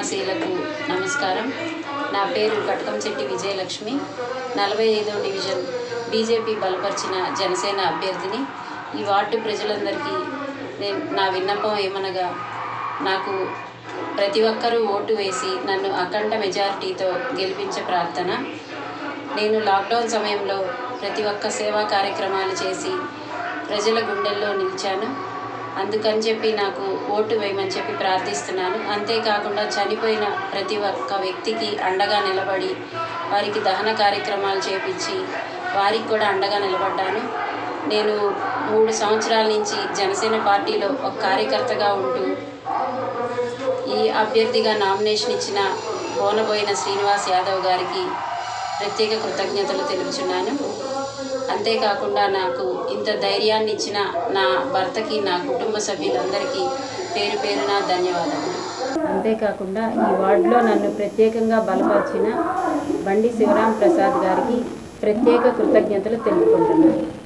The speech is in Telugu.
మహాశీలకు నమస్కారం నా పేరు కటకంశెట్టి విజయలక్ష్మి నలభై ఐదో డివిజన్ బీజేపీ బలపరిచిన జనసేన అభ్యర్థిని ఈ వార్డు ప్రజలందరికీ నేను నా విన్నపం ఏమనగా నాకు ప్రతి ఒక్కరూ ఓటు వేసి నన్ను అఖండ మెజారిటీతో గెలిపించే ప్రార్థన నేను లాక్డౌన్ సమయంలో ప్రతి ఒక్క సేవా కార్యక్రమాలు చేసి ప్రజల గుండెల్లో నిలిచాను అందుకని చెప్పి నాకు ఓటు వేయమని చెప్పి ప్రార్థిస్తున్నాను అంతేకాకుండా చనిపోయిన ప్రతి ఒక్క వ్యక్తికి అండగా నిలబడి వారికి దహన కార్యక్రమాలు చేపించి వారికి కూడా అండగా నిలబడ్డాను నేను మూడు సంవత్సరాల నుంచి జనసేన పార్టీలో ఒక కార్యకర్తగా ఉంటూ ఈ అభ్యర్థిగా నామినేషన్ ఇచ్చిన బోనబోయిన శ్రీనివాస్ యాదవ్ గారికి ప్రత్యేక కృతజ్ఞతలు తెలుపుచున్నాను అంతేకాకుండా నాకు ఇంత ధైర్యాన్ని ఇచ్చిన నా భర్తకి నా కుటుంబ సభ్యులందరికీ పేరు పేరున ధన్యవాదాలు అంతేకాకుండా ఈ వార్డులో నన్ను ప్రత్యేకంగా బలపరిచిన బండి శివరాం ప్రసాద్ గారికి ప్రత్యేక కృతజ్ఞతలు తెలుపుకుంటున్నాను